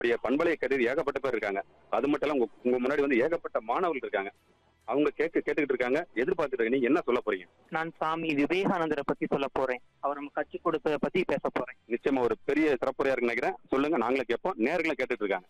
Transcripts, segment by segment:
பெரிய பண்பலைய கருதி ஏகப்பட்ட பேர் இருக்காங்க அது மட்டும் இல்ல உங்க உங்க முன்னாடி வந்து ஏகப்பட்ட மாணவர்கள் இருக்காங்க அவங்க கேட்க கேட்டுக்கிட்டு இருக்காங்க எதிர்பார்த்துட்டு இருக்காங்க நீங்க என்ன சொல்ல போறீங்க நான் சாமி விவேகானந்தரை பத்தி சொல்ல போறேன் அவர் நம்ம கற்றுக் கொடுத்ததை பத்தி பேச போறேன் நிச்சயமா ஒரு பெரிய சிறப்புரையா இருக்குன்னு நினைக்கிறேன் சொல்லுங்க நாங்களே கேட்போம் நேர்களும் கேட்டுட்டு இருக்காங்க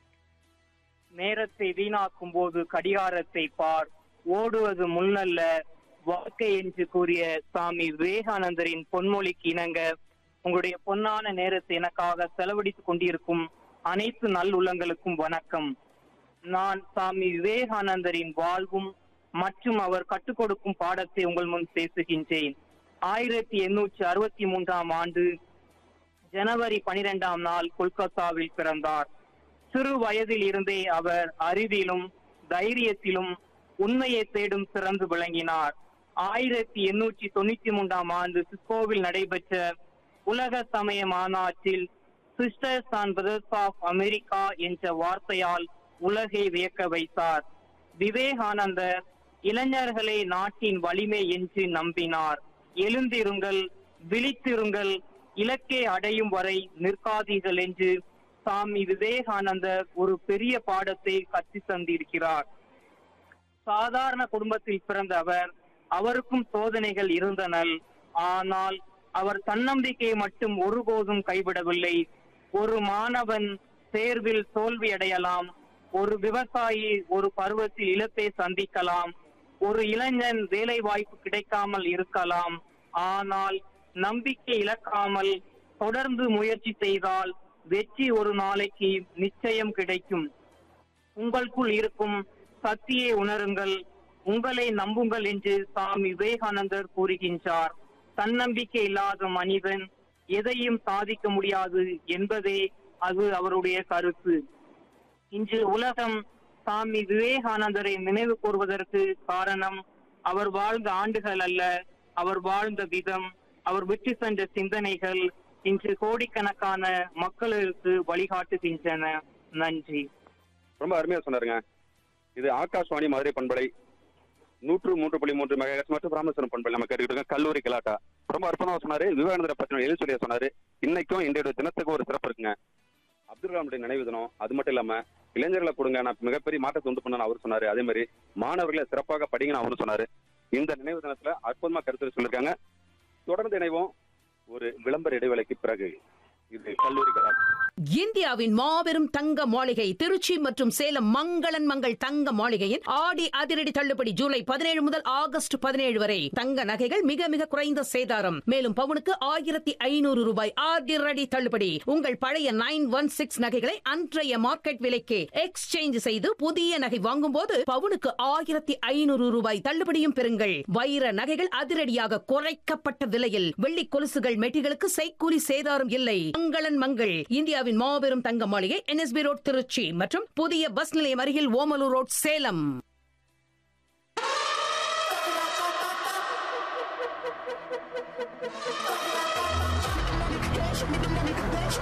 நேரத்தை வீணாக்கும் போது கடிகாரத்தை பார் ஓடுவது முன்னல்ல வாழ்க்கை என்று கூறிய சாமி விவேகானந்தரின் பொன்மொழிக்கு இணங்க உங்களுடைய பொன்னான நேரத்தை எனக்காக செலவழித்துக் கொண்டிருக்கும் அனைத்து நல்லுள்ளங்களுக்கும் வணக்கம் நான் சாமி விவேகானந்தரின் வாழ்வும் மற்றும் அவர் கற்றுக் கொடுக்கும் பாடத்தை உங்கள் முன் பேசுகின்றேன் ஆயிரத்தி எண்ணூற்றி அறுபத்தி மூன்றாம் ஆண்டு ஜனவரி பனிரெண்டாம் நாள் கொல்கத்தாவில் பிறந்தார் சிறு வயதில் இருந்தே அவர் அறிவிலும் தைரியத்திலும் உண்மையை தேடும் சிறந்து விளங்கினார் ஆயிரத்தி எண்ணூற்றி தொண்ணூத்தி மூன்றாம் ஆண்டு சிஸ்கோவில் நடைபெற்ற உலக சமய மாநாட்டில் sisters and brothers of America என்ற வார்த்தையால் உலகை வியக்க வைத்தார் விவேகானந்தர் இளைஞர்களை நாட்டின் வலிமை என்று நம்பினார் எழுந்திருங்கள் விழித்திருங்கள் இலக்கை அடையும் வரை நிற்காதீர்கள் என்று சாமி விவேகானந்தர் ஒரு பெரிய பாடத்தை கற்றுத் தந்திருக்கிறார் சாதாரண குடும்பத்தில் பிறந்த அவர் அவருக்கும் சோதனைகள் இருந்தன ஆனால் அவர் தன்னம்பிக்கையை மட்டும் ஒருபோதும் கைவிடவில்லை ஒரு மாணவன் தேர்வில் தோல்வி அடையலாம் ஒரு விவசாயி ஒரு பருவத்தில் இழப்பை சந்திக்கலாம் ஒரு இளைஞன் வேலை வாய்ப்பு கிடைக்காமல் இருக்கலாம் ஆனால் நம்பிக்கை இழக்காமல் தொடர்ந்து முயற்சி செய்தால் வெற்றி ஒரு நாளைக்கு நிச்சயம் கிடைக்கும் உங்களுக்குள் இருக்கும் சக்தியை உணருங்கள் உங்களை நம்புங்கள் என்று சாமி விவேகானந்தர் கூறுகின்றார் தன்னம்பிக்கை இல்லாத மனிதன் எதையும் சாதிக்க முடியாது என்பதே அது அவருடைய கருத்து இன்று உலகம் சாமி விவேகானந்தரை நினைவு கூறுவதற்கு காரணம் அவர் வாழ்ந்த ஆண்டுகள் அல்ல அவர் வாழ்ந்த விதம் அவர் விட்டு சென்ற சிந்தனைகள் இன்று கோடிக்கணக்கான மக்களுக்கு வழிகாட்டுகின்றன நன்றி ரொம்ப அருமையா சொன்னாருங்க இது ஆகாஷ்வாணி மதுரை பண்பலை நூற்று மூன்று புள்ளி மூன்று மெகாஹெர்ட்ஸ் மற்றும் ராமேஸ்வரம் பண்பலை நம்ம கேட்டுக்கிட்டு இருக்கோம் கல்லூரி கலாட்டா ரொம்ப அற்புதமா சொன்னாரு விவேகானந்தரை பற்றின எழுதி சொல்லிய சொன்னாரு இன்னைக்கும் இன்றைய தினத்துக்கு ஒரு சிறப்பு இருக்குங்க அப்துல் கலாமுடைய நினைவு தினம் அது மட்டும் இல்லாம இளைஞர்களை கொடுங்க நான் மிகப்பெரிய மாற்றத்தை உண்டு பண்ண அவர் சொன்னாரு அதே மாதிரி மாணவர்களை சிறப்பாக படிங்கன்னு அவரும் சொன்னாரு இந்த நினைவு தினத்துல அற்புதமா கருத்து சொல்லியிருக்காங்க தொடர்ந்து இணைவோம் ஒரு விளம்பர இடைவேளைக்கு பிறகு இது கல்லூரி கலாட்டா இந்தியாவின் மாபெரும் தங்க மாளிகை திருச்சி மற்றும் சேலம் மங்களன் மங்கள் தங்க மாளிகையின் ஆடி அதிரடி தள்ளுபடி ஜூலை பதினேழு முதல் ஆகஸ்ட் பதினேழு வரை தங்க நகைகள் மிக மிக குறைந்த சேதாரம் மேலும் பவுனுக்கு ஆயிரத்தி ஐநூறு ரூபாய் அதிரடி தள்ளுபடி உங்கள் பழைய நைன் ஒன் சிக்ஸ் நகைகளை அன்றைய மார்க்கெட் விலைக்கு எக்ஸ்சேஞ்ச் செய்து புதிய நகை வாங்கும் போது பவுனுக்கு ஆயிரத்தி ஐநூறு ரூபாய் தள்ளுபடியும் பெறுங்கள் வைர நகைகள் அதிரடியாக குறைக்கப்பட்ட விலையில் வெள்ளி கொலுசுகள் மெட்டிகளுக்கு செய்கூலி சேதாரம் இல்லை மங்களன் மங்கள் இந்தியாவின் மாபெரும் தங்க மாளிகை என்எஸ்பி ரோட் திருச்சி மற்றும் புதிய பஸ் நிலையம் அருகில் ஓமலூர் ரோட் சேலம்